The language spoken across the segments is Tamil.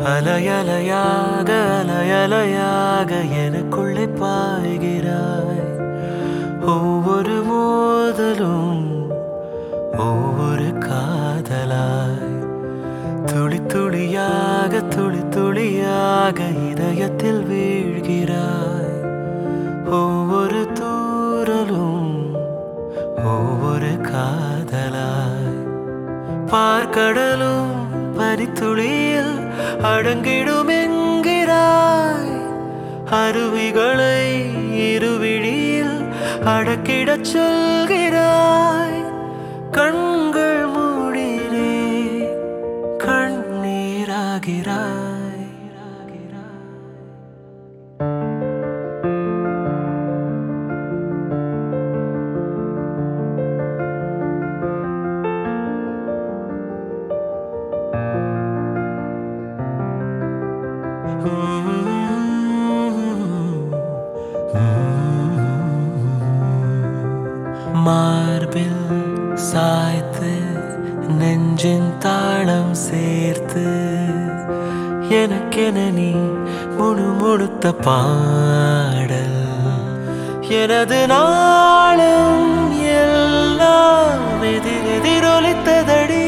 அலையலையாக அலையலையாக எனக்குள்ளே பாய்கிறாய் ஒவ்வொரு மோதலும் ஒவ்வொரு காதலாய் துளி துளியாக துளி துளியாக இதயத்தில் வீழ்கிறாய் ஒவ்வொரு தூரலும் ஒவ்வொரு காதலாய் பார்க்கடலும் பனித்துளியில் அடங்கிடும் என்கிறாய் அருவிகளை இருவிழியில் அடக்கிடச் சொல்கிறாய் கண்கள் மூடினே கண்ணீராகிறாய் மார்பில் சாய்த்து நெஞ்சின் தாளம் சேர்த்து எனக்கென நீ முணுமுணுத்த பாடல் எனது நாளும் எல்லாம் எதிர் எதிரொலித்ததடி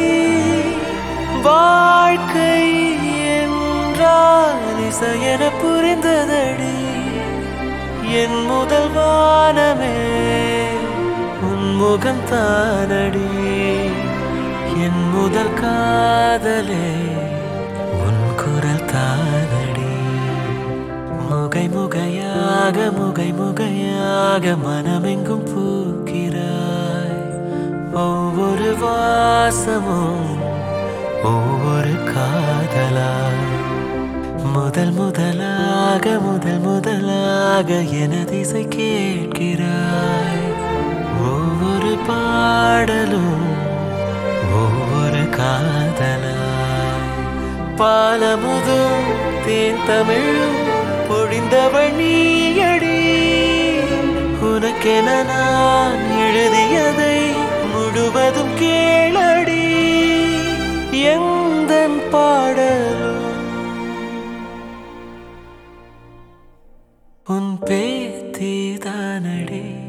வாழ்க்கை என்றால் இசையென புரிந்ததடி என் முதல் வானமே உன் முகம் தானடி என் முதல் காதலே உன் குரல் தானடி முகை முகையாக முகை முகையாக மனமெங்கும் பூக்கிறாய் ஒவ்வொரு வாசமும் ஒவ்வொரு காதலாய் முதல் முதலாக முதல் முதலாக எனது இசை கேட்கிறாய் ஒவ்வொரு பாடலும் ஒவ்வொரு காதலாய் பாலமுதும் தேன் தமிழும் பொழிந்தவள் நீயடி உனக்கென நான் எழுதியதை முழுவதும் கேளடி எந்தன் பாடலும் உன் பேத்தி தானடி